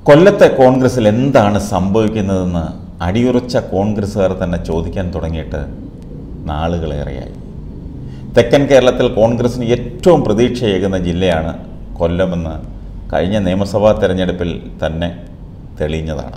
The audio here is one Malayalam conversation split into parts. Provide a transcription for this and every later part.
കൊല്ലത്തെ കോൺഗ്രസിൽ എന്താണ് സംഭവിക്കുന്നതെന്ന് അടിയുറച്ച കോൺഗ്രസ്സുകാർ തന്നെ ചോദിക്കാൻ തുടങ്ങിയിട്ട് നാളുകളേറെയായി തെക്കൻ കേരളത്തിൽ കോൺഗ്രസിന് ഏറ്റവും പ്രതീക്ഷയേകുന്ന ജില്ലയാണ് കൊല്ലമെന്ന് കഴിഞ്ഞ നിയമസഭാ തെരഞ്ഞെടുപ്പിൽ തന്നെ തെളിഞ്ഞതാണ്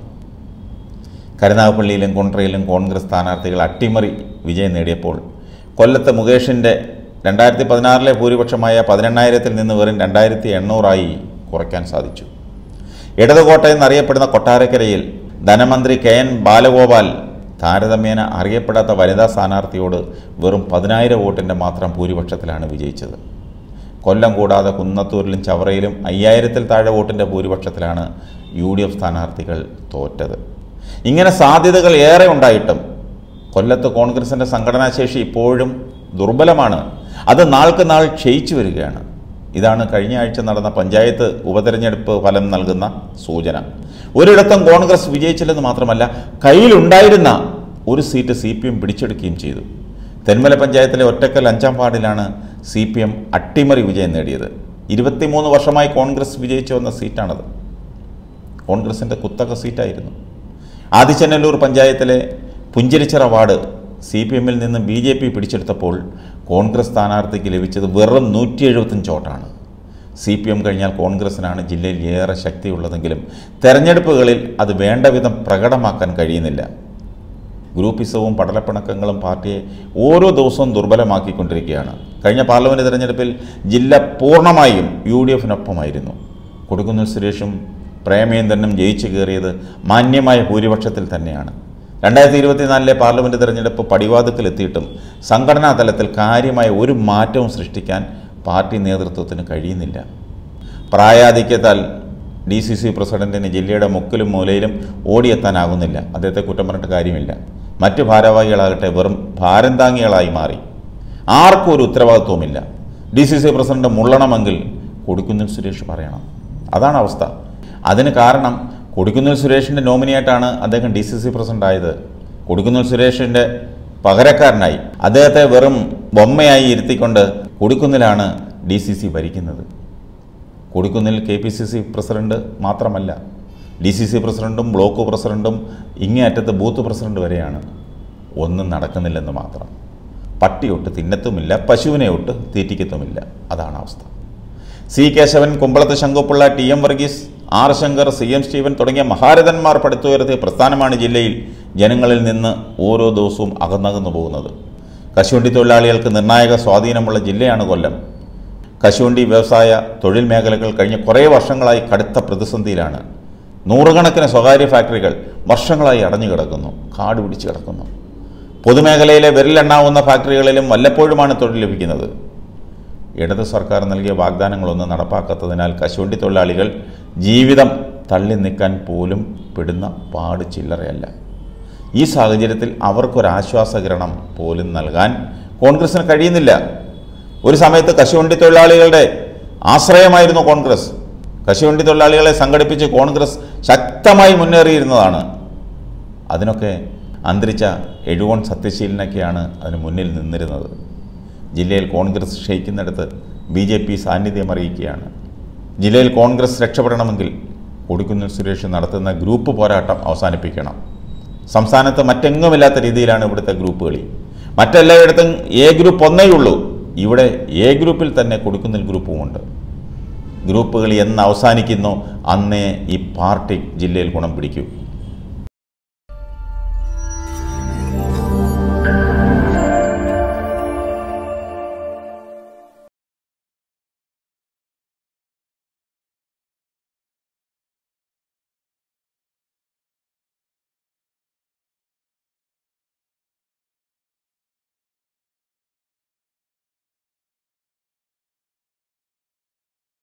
കരുനാഗപ്പള്ളിയിലും കുണ്ട്രയിലും കോൺഗ്രസ് സ്ഥാനാർത്ഥികൾ അട്ടിമറി വിജയം നേടിയപ്പോൾ കൊല്ലത്ത് മുകേഷിൻ്റെ രണ്ടായിരത്തി പതിനാറിലെ ഭൂരിപക്ഷമായ പതിനെണ്ണായിരത്തിൽ നിന്ന് വെറും രണ്ടായിരത്തി എണ്ണൂറായി കുറയ്ക്കാൻ സാധിച്ചു ഇടതുകോട്ട എന്നറിയപ്പെടുന്ന കൊട്ടാരക്കരയിൽ ധനമന്ത്രി കെ എൻ ബാലഗോപാൽ താരതമ്യേന അറിയപ്പെടാത്ത വനിതാ സ്ഥാനാർത്ഥിയോട് വെറും പതിനായിരം വോട്ടിൻ്റെ മാത്രം ഭൂരിപക്ഷത്തിലാണ് വിജയിച്ചത് കൊല്ലം കൂടാതെ കുന്നത്തൂരിലും ചവറയിലും അയ്യായിരത്തിൽ താഴെ വോട്ടിൻ്റെ ഭൂരിപക്ഷത്തിലാണ് യു ഡി എഫ് സ്ഥാനാർത്ഥികൾ തോറ്റത് ഇങ്ങനെ സാധ്യതകൾ ഏറെ ഉണ്ടായിട്ടും കൊല്ലത്ത് കോൺഗ്രസിൻ്റെ സംഘടനാശേഷി ഇപ്പോഴും ദുർബലമാണ് അത് നാൾക്ക് നാൾ ക്ഷയിച്ചു വരികയാണ് ഇതാണ് കഴിഞ്ഞ ആഴ്ച നടന്ന പഞ്ചായത്ത് ഉപതെരഞ്ഞെടുപ്പ് ഫലം നൽകുന്ന സൂചന ഒരിടത്തും കോൺഗ്രസ് വിജയിച്ചില്ലെന്ന് മാത്രമല്ല കയ്യിലുണ്ടായിരുന്ന ഒരു സീറ്റ് സി പി എം പിടിച്ചെടുക്കുകയും ചെയ്തു തെന്മല പഞ്ചായത്തിലെ ഒറ്റക്കൽ അഞ്ചാം വാർഡിലാണ് സി പി എം അട്ടിമറി വിജയം നേടിയത് ഇരുപത്തിമൂന്ന് വർഷമായി കോൺഗ്രസ് വിജയിച്ചു വന്ന സീറ്റാണത് കോൺഗ്രസിൻ്റെ കുത്തക സീറ്റായിരുന്നു ആദിച്ചനല്ലൂർ പഞ്ചായത്തിലെ പുഞ്ചിരിച്ചിറ വാർഡ് സി പി എമ്മിൽ നിന്ന് ബി ജെ പി പിടിച്ചെടുത്തപ്പോൾ കോൺഗ്രസ് സ്ഥാനാർത്ഥിക്ക് ലഭിച്ചത് വെറും നൂറ്റി എഴുപത്തഞ്ച് വോട്ടാണ് സി പി എം കഴിഞ്ഞാൽ കോൺഗ്രസിനാണ് ജില്ലയിൽ ഏറെ ശക്തിയുള്ളതെങ്കിലും തെരഞ്ഞെടുപ്പുകളിൽ അത് വേണ്ട വിധം പ്രകടമാക്കാൻ കഴിയുന്നില്ല ഗ്രൂപ്പിസവും പടലപ്പിണക്കങ്ങളും പാർട്ടിയെ ഓരോ ദിവസവും ദുർബലമാക്കിക്കൊണ്ടിരിക്കുകയാണ് കഴിഞ്ഞ പാർലമെൻറ്റ് തെരഞ്ഞെടുപ്പിൽ ജില്ല പൂർണ്ണമായും യു ഡി എഫിനൊപ്പമായിരുന്നു കൊടുക്കുന്നിൽ സുരേഷും പ്രേമേന്ദ്രനും ജയിച്ചു കയറിയത് മാന്യമായ ഭൂരിപക്ഷത്തിൽ തന്നെയാണ് രണ്ടായിരത്തി ഇരുപത്തിനാലിലെ പാർലമെൻറ്റ് തെരഞ്ഞെടുപ്പ് പടിവാദത്തിലെത്തിയിട്ടും സംഘടനാ തലത്തിൽ കാര്യമായ ഒരു മാറ്റവും സൃഷ്ടിക്കാൻ പാർട്ടി നേതൃത്വത്തിന് കഴിയുന്നില്ല പ്രായാധിക്യത്താൽ ഡി സി സി പ്രസിഡന്റിന് ജില്ലയുടെ മുക്കിലും മൂലയിലും ഓടിയെത്താനാകുന്നില്ല അദ്ദേഹത്തെ കുറ്റം പറഞ്ഞിട്ട് കാര്യമില്ല മറ്റ് ഭാരവാഹികളാകട്ടെ വെറും ഭാരം താങ്ങികളായി മാറി ആർക്കും ഒരു ഉത്തരവാദിത്വമില്ല ഡി സി സി പ്രസിഡന്റ് മുള്ളണമെങ്കിൽ കൊടിക്കുന്നിൽ സുരേഷ് പറയണം അതാണ് അവസ്ഥ അതിന് കാരണം കൊടിക്കുന്നിൽ സുരേഷിൻ്റെ നോമിനിയായിട്ടാണ് അദ്ദേഹം ഡി സി സി പ്രസിഡന്റ് ആയത് കൊടിക്കുന്നിൽ സുരേഷിൻ്റെ പകരക്കാരനായി അദ്ദേഹത്തെ വെറും ബൊമ്മയായി ഇരുത്തിക്കൊണ്ട് കൊടിക്കുന്നിലാണ് ഡി സി സി ഭരിക്കുന്നത് Kodikunnil K P C C president മാത്രമല്ല ഡി സി സി പ്രസിഡന്റും ബ്ലോക്ക് പ്രസിഡന്റും ഇങ്ങേ അറ്റത്ത് ബൂത്ത് പ്രസിഡന്റ് വരെയാണ് ഒന്നും നടക്കുന്നില്ലെന്ന് മാത്രം പട്ടിയൊട്ട് തിന്നത്തുമില്ല പശുവിനെ ഒട്ട് തീറ്റിക്കത്തുമില്ല അതാണ് അവസ്ഥ C Kesavan Kumbalath Sankupillai T M Varghese R Sankar C M Stephen തുടങ്ങിയ മഹാരഥന്മാർ പടുത്തുയർത്തിയ പ്രസ്ഥാനമാണ് ജില്ലയിൽ ജനങ്ങളിൽ നിന്ന് ഓരോ ദിവസവും അകന്നകന്നു പോകുന്നത് കശുവണ്ടി തൊഴിലാളികൾക്ക് നിർണായക സ്വാധീനമുള്ള ജില്ലയാണ് കൊല്ലം കശുവണ്ടി വ്യവസായ തൊഴിൽ മേഖലകൾ കഴിഞ്ഞ കുറേ വർഷങ്ങളായി കടുത്ത പ്രതിസന്ധിയിലാണ് നൂറുകണക്കിന് സ്വകാര്യ ഫാക്ടറികൾ വർഷങ്ങളായി അടഞ്ഞു കിടക്കുന്നു കാട് പിടിച്ച് കിടക്കുന്നു പൊതുമേഖലയിലെ വിരലെണ്ണാവുന്ന ഫാക്ടറികളിലും വല്ലപ്പോഴുമാണ് തൊഴിൽ ലഭിക്കുന്നത് ഇടത് സർക്കാർ നൽകിയ വാഗ്ദാനങ്ങളൊന്നും നടപ്പാക്കാത്തതിനാൽ കശുവണ്ടി തൊഴിലാളികൾ ജീവിതം തള്ളി നിൽക്കാൻ പോലും പെടുന്ന പാട് ചില്ലറയല്ല ഈ സാഹചര്യത്തിൽ അവർക്കൊരാശ്വാസകിരണം പോലും നൽകാൻ കോൺഗ്രസിന് കഴിയുന്നില്ല ഒരു സമയത്ത് കശുവണ്ടി തൊഴിലാളികളുടെ ആശ്രയമായിരുന്നു കോൺഗ്രസ് കശുവണ്ടി തൊഴിലാളികളെ സംഘടിപ്പിച്ച് കോൺഗ്രസ് ശക്തമായി മുന്നേറിയിരുന്നതാണ് അതിനൊക്കെ അന്തരിച്ച എഴുവോൺ സത്യശീലനൊക്കെയാണ് അതിന് മുന്നിൽ നിന്നിരുന്നത് ജില്ലയിൽ കോൺഗ്രസ് ക്ഷയിക്കുന്നിടത്ത് ബി ജെ പി സാന്നിധ്യം അറിയിക്കുകയാണ് ജില്ലയിൽ കോൺഗ്രസ് രക്ഷപ്പെടണമെങ്കിൽ കൊടിക്കുന്നിൽ സുരേഷ് നടത്തുന്ന ഗ്രൂപ്പ് പോരാട്ടം അവസാനിപ്പിക്കണം സംസ്ഥാനത്ത് മറ്റെങ്ങുമില്ലാത്ത രീതിയിലാണ് ഇവിടുത്തെ ഗ്രൂപ്പ് കളി മറ്റെല്ലായിടത്തും എ ഗ്രൂപ്പ് ഒന്നേ ഉള്ളൂ ഇവിടെ എ ഗ്രൂപ്പിൽ തന്നെ കൊടുക്കുന്നിൽ ഗ്രൂപ്പുമുണ്ട് ഗ്രൂപ്പ് കളി എന്ന് അവസാനിക്കുന്നോ അന്നേ ഈ പാർട്ടി ജില്ലയിൽ ഗുണം പിടിക്കൂ